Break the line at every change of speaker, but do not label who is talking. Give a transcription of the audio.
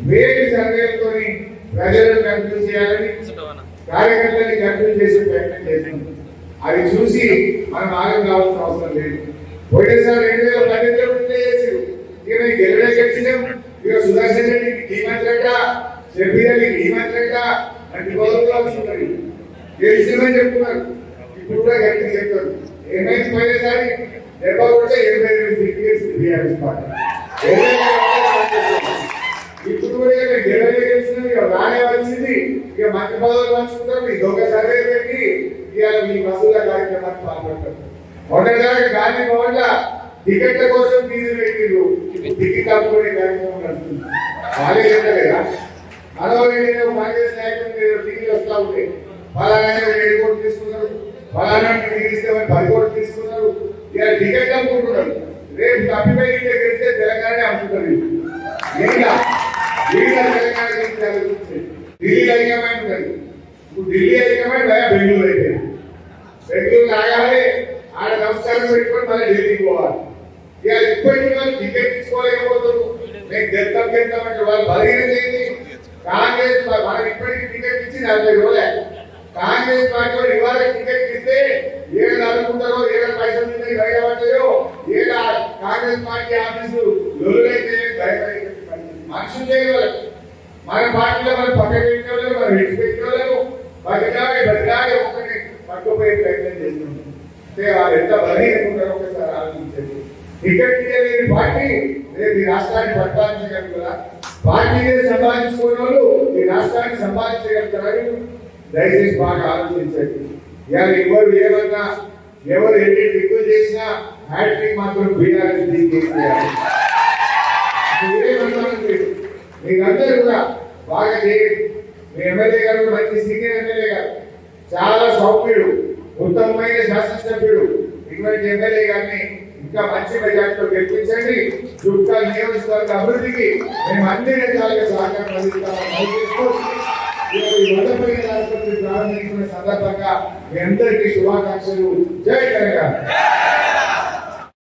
వేడి సర్వేలతో ప్రజలను కన్ఫ్యూజ్ చేయాలని కార్యకర్తల్ని కన్ఫ్యూజ్ చేసే ప్రయత్నం చేస్తుంది అది చూసి మనం ఆగం కావాల్సిన అవసరం లేదు పోయినసారి రెండు వేల పన్నెండులో ఉంటే చేసారు ఇక మేము గెలవడే గెలిచినాం ఇక సుదర్శన్ రెడ్డికి టీ మంత్రి అంట చెప్పిరెడ్డికి ఈ మంత్రి అంట అంటే పదవులు అవుతున్నారు గెలిచినామని చెప్తున్నారు ఇప్పుడు కూడా గట్టిగా చెప్తారు ఏమైంది పోయినసారి దెబ్బ కూడా ఎనభై ఎనిమిది సీట్లు గెలిచింది బీఆర్ఎస్ పార్టీ ఇప్పుడు కూడా ఇక గెలవలే గెలిచినాం ఇక రానే వచ్చింది ఇక మంత్రి పదవులు పంచుకుంటారు ఈ దొంగ సర్వే పెట్టి ఇవాళ మీ వసూల కార్యక్రమాన్ని పాల్గొంటారు మొదటిదాకా గాంధీ భవన్ లో టికెట్ల కోసం ఫీజు పెట్టిండ్రు ఇప్పుడు టికెట్ అమ్ముకునే కార్యక్రమం నడుస్తుంది వాళ్ళే చెప్పలేదా మనోరెడ్డి కాంగ్రెస్ నాయకులు టికెట్ వస్తా ఉంటే ఫలానా ఏడు కోట్లు తీసుకున్నారు ఫలానా టికెట్ ఇస్తే మరి పది కోట్లు తీసుకున్నారు ఇక టికెట్ అమ్ముకుంటున్నారు రేపు తప్పిపోయి టికెట్ ఇస్తే తెలంగాణ అమ్ముకుంటారు లేదా వీళ్ళ తెలంగాణ గురించి ఆలోచించండి. ఢిల్లీ హైకమాండ్ ఉన్నది ఇప్పుడు ఢిల్లీ హైకమాండ్ భయ బెంగళూరు అయిపోయింది బెంగళూరు రాగానే ఆడ నమస్కారం పెట్టుకొని మళ్ళీ ఢిల్లీకి పోవాలి ఇక ఇప్పటికీ వాళ్ళు టికెట్ తీసుకోలేకపోతారు మేము గెలుతాం గెలుతాం అంటే వాళ్ళు బలహీన చేయండి కాంగ్రెస్ పా- మనం ఇప్పటికీ టికెట్ ఇచ్చి నలభై రోజులే కాంగ్రెస్ పార్టీ వాళ్ళు ఇవాళ టికెట్ ఇస్తే ఏడు అనుకుంటారో ఏడు పైసలు ఉన్నాయి బయటపడతాయో ఏడు ఆ కాంగ్రెస్ పార్టీ ఆఫీసు లొలులైతే భయపడే మనుషులు చేయగలరు మన పార్టీలో మనం పక్కన పెట్టలేము మనం విడిచిపెట్టలేము బతికాలి బతికాలి ఒక్కటి పట్టుకుపోయే ప్రయత్నం చేస్తున్నాం అంటే వాళ్ళు ఎంత బలహీనకుంటారో ఒకసారి ఆలోచించండి టికెట్ తీయలేని పార్టీ రేపు ఈ రాష్ట్రాన్ని పరిపాలించగలుగుతారా పార్టీని సంపాదించుకున్న వాళ్ళు ఈ రాష్ట్రాన్ని సంపాదించగలుగుతారని దయచేసి బాగా ఆలోచించండి ఇవాళ ఎవరు ఏమన్నా ఎవరు ఎన్ని ట్రిక్కులు చేసినా హ్యాట్రిక్ మాత్రం బీఆర్ఎస్ చేయాలి మీరేమన్నారు మీరు? మీరందరూ కూడా బాగా చేయండి మీ ఎమ్మెల్యే గారు కూడా మంచి సీనియర్ ఎమ్మెల్యే గారు చాలా సౌమ్యుడు ఉత్తమమైన శాసనసభ్యుడు ఇటువంటి ఎమ్మెల్యే గారిని ఇంకా మంచి మెజార్టీతో గెలిపించండి చుట్టాల నియోజకవర్గ అభివృద్ధికి మేము అన్ని రకాలుగా సహకారం అందిస్తామని మనవి చేస్తూ ఈ వడపల్లి ఆసుపత్రి ప్రారంభించిన సందర్భంగా మీ అందరికీ శుభాకాంక్షలు జై తెలంగాణ